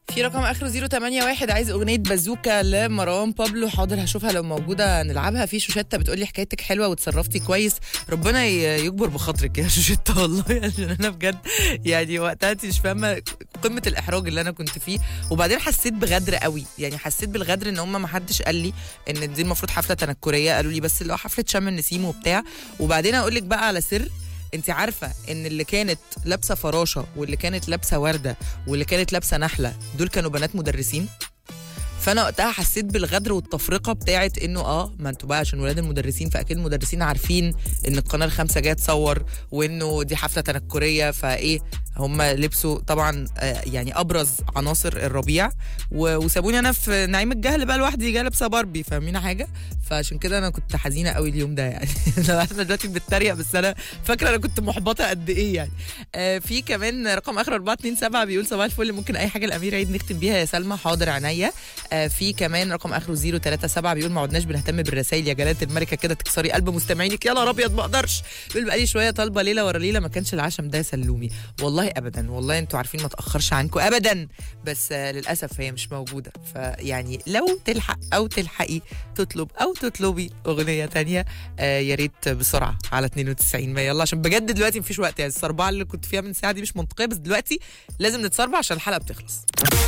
في رقم اخره 081 عايز اغنيه بازوكا لمروان بابلو حاضر هشوفها لو موجوده نلعبها في شوشته بتقول لي حكايتك حلوه وتصرفتي كويس ربنا ي- يكبر بخاطرك يا شوشته والله عشان انا بجد يعني وقتها انت مش فاهمه قمه الاحراج اللي انا كنت فيه وبعدين حسيت بغدر قوي يعني حسيت بالغدر ان هم ما حدش قال لي ان دي المفروض حفله تنكريه قالوا لي بس اللي هو حفله شم النسيم وبتاع وبعدين اقول لك بقى على سر انت عارفه ان اللي كانت لابسه فراشه واللي كانت لابسه ورده واللي كانت لابسه نحله دول كانوا بنات مدرسين فانا وقتها حسيت بالغدر والتفرقه بتاعت انه اه ما انتوا بقى عشان ولاد المدرسين فاكيد المدرسين عارفين ان القناه الخامسه جايه تصور وانه دي حفله تنكريه فايه هم لبسوا طبعا آه، يعني ابرز عناصر الربيع و- وسابوني انا في نعيم الجهل بقى لوحدي جايه لابسه باربي فاهمين حاجه فعشان كده انا كنت حزينه قوي اليوم ده يعني انا عارفه دلوقتي بتتريق بس انا فاكره انا كنت محبطه قد ايه يعني آه في كمان رقم اخر 427 بيقول صباح الفل ممكن اي حاجه الامير عيد نختم بيها يا سلمى حاضر عينيا آه في كمان رقم اخره 037 بيقول ما عدناش بنهتم بالرسائل يا جلاله الملكه كده تكسري قلب مستمعينك يا نهار ابيض ما اقدرش بيقول بقالي شويه طالبه ليله ورا ليله ما كانش العشم ده سلومي والله ابدا والله انتوا عارفين ما تاخرش عنكم ابدا بس آه للاسف هي مش موجوده فيعني لو تلحق او تلحقي تطلب او تطلبي اغنيه تانية آه يا ريت بسرعه على 92 ما يلا عشان بجد دلوقتي مفيش وقت يعني السربعه اللي كنت فيها من ساعه دي مش منطقيه بس دلوقتي لازم نتسربع عشان الحلقه بتخلص